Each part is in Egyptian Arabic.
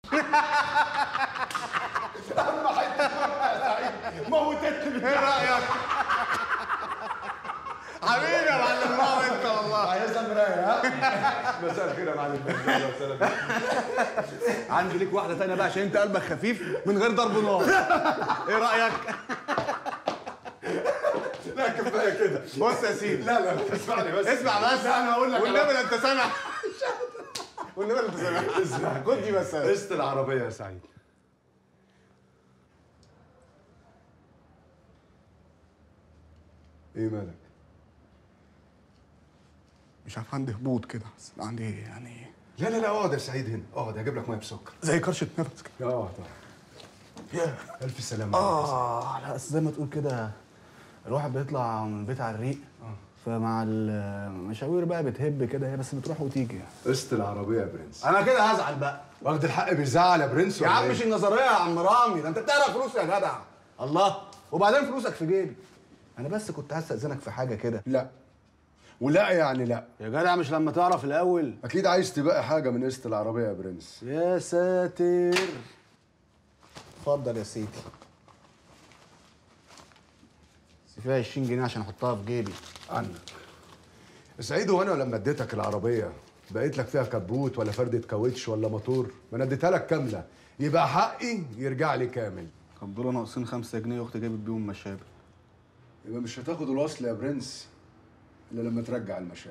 اهم حته يا سعيد موتتني ايه رايك؟ حبيبي يا معلم الله انت والله عايزها مرايه ها؟ مساء الخير يا معلم أهلا وسهلا. عندي ليك واحده تانية بقى عشان انت قلبك خفيف من غير ضرب نار ايه رايك لا كفايه كده بص يا سيدي لا لا لا اسمعني بس اسمع بس لا انا هقول لك والنبي لا انت سامع والنبي لا انت سامع اسمع خد دي بس قسط العربيه يا سعيد ايه مالك؟ مش عارف عندي هبوط كده بس عندي يعني لا لا لا اقعد يا سعيد هنا اقعد هجيب لك ميه بسكر زي كرشه نفس كده اقعد ياه الف سلامه اه لا بس زي ما تقول كده الواحد بيطلع من البيت على الريق فمع المشاوير بقى بتهب كده هي بس بتروح وتيجي قسط العربيه يا برنس انا كده هزعل بقى واخد الحق بيزعل يا برنس يا ولا عم إيه؟ مش النظريه يا عم رامي ده انت بتعرف فلوس يا جدع الله وبعدين فلوسك في جيبي انا بس كنت عايز استاذنك في حاجه كده لا ولا يعني لا يا جدع مش لما تعرف الاول اكيد عايز تبقى حاجه من قسط العربيه يا برنس يا ساتر اتفضل يا سيدي بس فيها 20 جنيه عشان احطها في جيبي عنك سعيد وانا لما اديتك العربيه بقيت لك فيها كبوت ولا فردة كاوتش ولا موتور ما انا اديتها لك كامله يبقى حقي يرجع لي كامل كان دول ناقصين 5 جنيه واختي جابت بيهم مشابه يبقى مش هتاخد الوصل يا برنس الا لما ترجع المشابه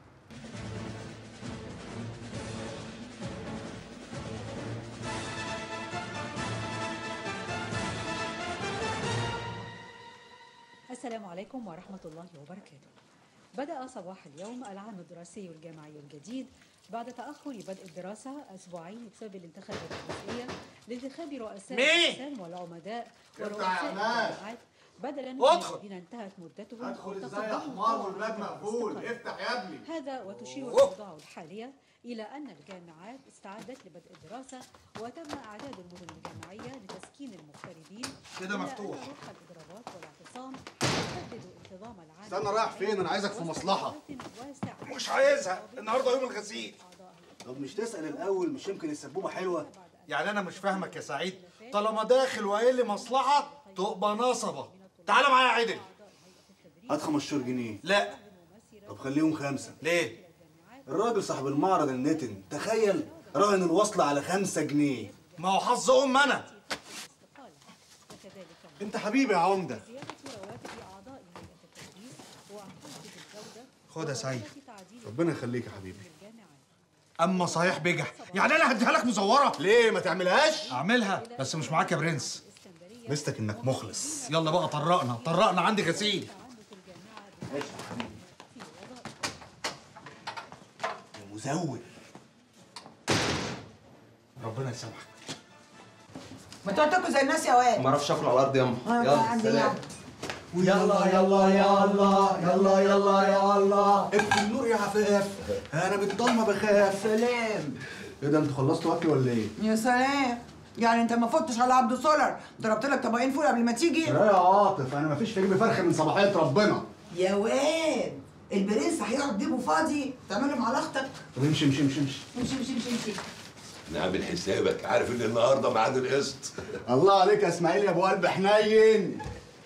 السلام عليكم ورحمة الله وبركاته. بدأ صباح اليوم العام الدراسي الجامعي الجديد بعد تأخر بدء الدراسة أسبوعين بسبب الانتخابات الرئاسية لانتخاب رؤساء مين؟ الأقسام والعمداء ورؤساء الجامعات بدلا من ادخل. الذين انتهت مدتهم ادخل أو ازاي يا تقدموا حمار طوعاً والباب إلى مقفول الاستقالة. افتح يا ابني هذا وتشير أوه. الأوضاع الحالية إلى أن الجامعات استعدت لبدء الدراسة وتم إعداد المدن الجامعية لتسكين المغتربين كده إلا مفتوح. أن روح الإضرابات والاعتصام يهدد انتظام العالم استنى رايح فين؟ أنا عايزك في مصلحة. مش عايزها النهارده يوم الغسيل طب مش تسال الاول مش يمكن السبوبه حلوه يعني انا مش فاهمك يا سعيد طالما داخل وقايل لي مصلحه تبقى نصبه تعالى معايا يا عدل هات 15 جنيه لا طب خليهم خمسه ليه الراجل صاحب المعرض النتن تخيل راهن الوصل على خمسة جنيه ما هو حظ ام انا انت حبيبي يا عمده زيادة رواتب أعضاء هيئة التدريس وأحقاق الجودة خد يا سعيد تعديل ربنا يخليك يا حبيبي الجامعات اما صحيح بجح يعني انا هديها لك مزوره ليه ما تعملهاش اعملها بس مش معاك يا برنس مستك انك مخلص يلا بقى طرقنا طرقنا عندي غسيل يا مزور ربنا يسامحك ما تقعد تاكل زي الناس يا واد ما اعرفش اكل على الارض ياما آه، يلا عندي سلام يعني. يلا يلا يلا يلا يلا يلا اقفل النور يا عفاف انا بالضلمه بخاف سلام ايه ده انتوا خلصتوا اكل ولا ايه؟ يا سلام يعني انت ما فوتش على عبد سولر ضربت لك طبقين فول قبل ما تيجي لا يا عاطف انا مفيش في جيبي فرخه من صباحيه ربنا يا واد البرنس هيقعد جيبه فاضي تعمل له مع اختك طب امشي امشي امشي امشي امشي امشي امشي امشي نعمل حسابك عارف ان النهارده ميعاد القسط الله عليك يا اسماعيل يا ابو قلب حنين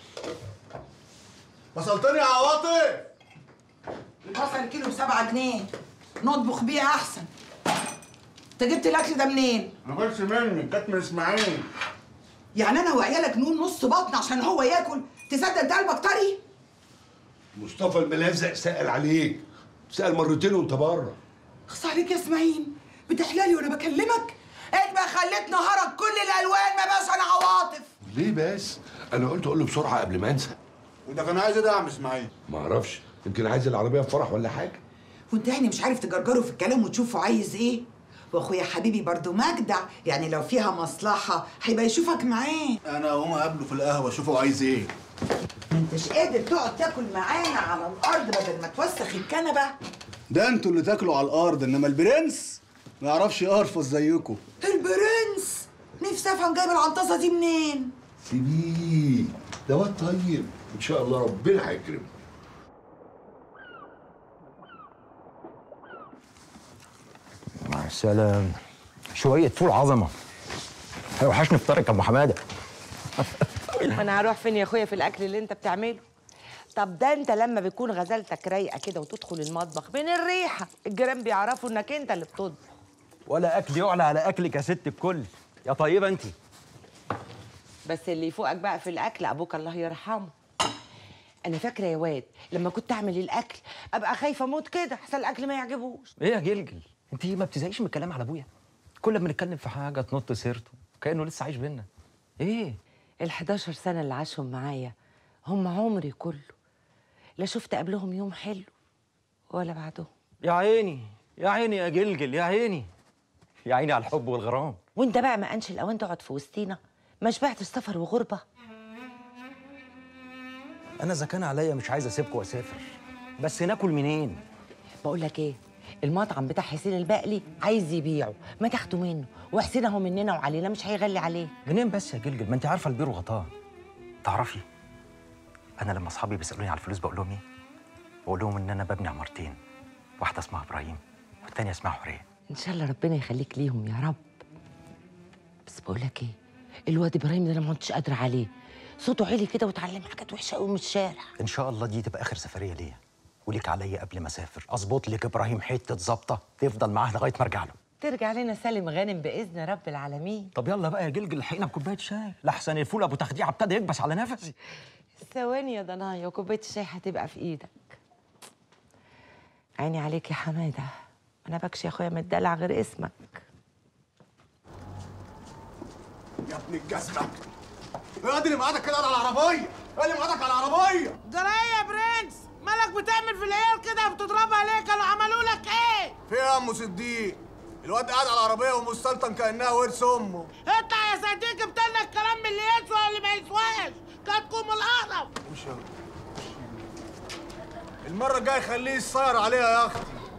وصلتني يا عواطف البصل الكيلو بسبعة جنيه نطبخ بيه احسن انت جبت الاكل ده منين؟ ما قلتش مني جت من اسماعيل يعني انا وعيالك نقول نص بطن عشان هو ياكل تصدق انت قلبك طري؟ مصطفى الملزق سأل عليك سأل مرتين وانت بره اخص عليك يا اسماعيل بتحلالي وانا بكلمك انت ما خليت نهارك كل الالوان ما بقاش انا عواطف ليه بس انا قلت اقول له بسرعه قبل ما انسى وده كان عايز ايه ده يا عم اسماعيل ما اعرفش يمكن عايز العربيه في فرح ولا حاجه وانت يعني مش عارف تجرجره في الكلام وتشوفه عايز ايه واخويا حبيبي برضو مجدع يعني لو فيها مصلحة هيبقى يشوفك معاه انا هقوم اقابله في القهوه اشوفه عايز ايه ما انتش قادر تقعد تاكل معانا على الارض بدل ما توسخ الكنبة ده انتوا اللي تاكلوا على الارض انما البرنس ما يعرفش يقرفص زيكم البرنس نفسي افهم جايب العنطزة دي منين سيبيه ده واد طيب ان شاء الله ربنا هيكرمه مع السلامة شوية فول عظمة هيوحشني فطارك يا ابو حماده وانا هروح فين يا اخويا في الاكل اللي انت بتعمله طب ده انت لما بيكون غزلتك رايقه كده وتدخل المطبخ من الريحه الجيران بيعرفوا انك انت اللي بتطبخ ولا اكل يعلى على اكلك يا ست الكل يا طيبه انت بس اللي يفوقك بقى في الاكل ابوك الله يرحمه انا فاكره يا واد لما كنت اعمل الاكل ابقى خايفه اموت كده احسن الاكل ما يعجبوش ايه يا جلجل انت ما بتزهقيش من الكلام على ابويا كل ما نتكلم في حاجه تنط سيرته كانه لسه عايش بينا ايه ال 11 سنه اللي عاشهم معايا هم عمري كله لا شفت قبلهم يوم حلو ولا بعدهم يا عيني يا عيني يا جلجل يا عيني يا عيني على الحب والغرام وانت بقى ما انش الاوان تقعد في وسطينا ما شبعت السفر وغربه انا اذا كان عليا مش عايز اسيبكم واسافر بس ناكل منين بقول لك ايه المطعم بتاع حسين البقلي عايز يبيعه ما تاخده منه وحسين اهو مننا وعلينا مش هيغلي عليه منين بس يا جلجل ما انت عارفه البير وغطاه تعرفي انا لما اصحابي بيسالوني على الفلوس بقول لهم ايه بقول لهم ان انا ببني عمارتين واحده اسمها ابراهيم والتانيه اسمها حوريه ان شاء الله ربنا يخليك ليهم يا رب بس بقول لك ايه الواد ابراهيم ده انا ما كنتش قادره عليه صوته عالي كده واتعلم حاجات وحشه قوي من الشارع ان شاء الله دي تبقى اخر سفريه ليا وليك عليا قبل ما اسافر اظبط لك ابراهيم حته ظابطه تفضل معاه لغايه ما ارجع له ترجع لنا سالم غانم باذن رب العالمين طب يلا بقى يا جلجل لحقنا بكوبايه شاي لحسن الفول ابو تخديعه ابتدى يكبس على نفسي ثواني يا ضنايا وكوبايه الشاي هتبقى في ايدك عيني عليك يا حماده انا بكش يا اخويا متدلع غير اسمك يا ابن الجزمه ايه اللي معادك كده على العربيه ايه اللي معادك على العربيه جرايه يا برنس مالك بتعمل في العيال كده بتضربها ليه كانوا عملوا لك ايه في ايه يا ام صديق الواد قاعد على العربيه ومستلطن كانها ورث امه اطلع يا صديق جبت لك كلام من اللي يسوى واللي ما يسواش كاتكم الاقرب المره الجايه خليه يصير عليها يا اختي